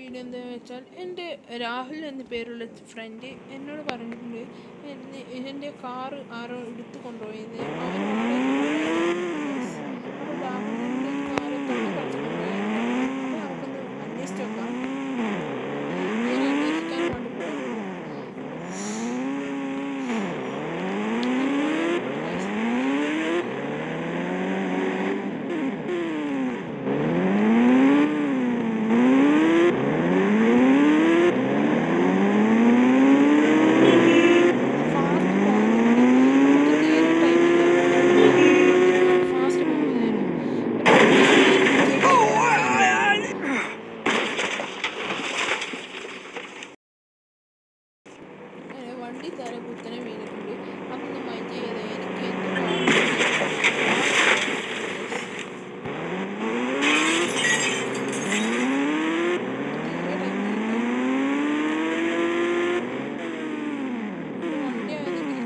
video എന്താണെന്ന് വെച്ചാൽ എൻ്റെ രാഹുൽ എന്ന പേരുള്ള ഫ്രണ്ട് എന്നോട് പറഞ്ഞിട്ടുണ്ട് എന്നെ എൻ്റെ കാറ് ആരോ എടുത്തു കൊണ്ടുപോയെന്ന് അവൻ അപ്പോൾ രാഹുലിൻ്റെ കാറ് തൊട്ട് കുറച്ച് കൊണ്ടുപോയിരുന്നു അപ്പോൾ നമുക്കൊന്ന് അന്വേഷിച്ച് നോക്കാം അങ്ങനെ അന്വേഷിക്കാൻ വേണ്ടി പോകുന്നു ഫാസ്റ്റ് വണ്ടി തല കുത്തനെ വീണിട്ടുണ്ട് അതൊന്ന് മൈൻഡ് ചെയ്യാതെ എനിക്ക് എന്തോ വണ്ടി ആണെങ്കിൽ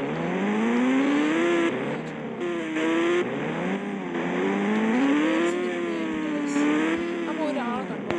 അപ്പോൾ ഒരാളെ കണ്ടു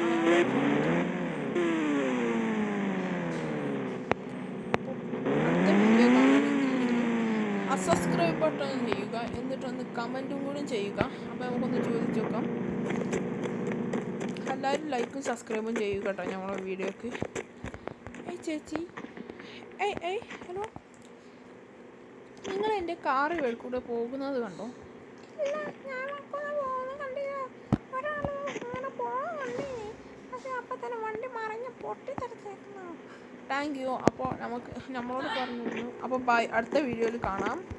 അടുത്ത വീഡിയോ കാണണമെങ്കിൽ അസബ്സ്ക്രൈബ് ബട്ടൺ ചെയ്യുക എന്നിട്ടൊന്ന് കമൻറ്റും കൂടി ചെയ്യുക അപ്പോൾ നമുക്കൊന്ന് ചോദിച്ചു നോക്കാം എല്ലാവരും ലൈക്കും സബ്സ്ക്രൈബും ചെയ്യുക കേട്ടോ ഞങ്ങളുടെ വീഡിയോക്ക് ഏയ് ചേച്ചി ഏയ് ഏയ് ഹലോ നിങ്ങൾ എൻ്റെ കാറ് കൂടെ പോകുന്നത് കണ്ടോ ഇല്ല ഞാൻ മക്കളെ പോകുന്ന കണ്ടില്ല ഒരാൾ ഇങ്ങനെ പോകാൻ കണ്ടിനി പക്ഷെ അപ്പം തന്നെ വണ്ടി മറിഞ്ഞ് പൊട്ടിത്തെറിച്ചേക്കുന്നു താങ്ക് യു അപ്പോൾ നമുക്ക് നമ്മളോട് പറഞ്ഞു അപ്പോൾ ബൈ അടുത്ത വീഡിയോയിൽ കാണാം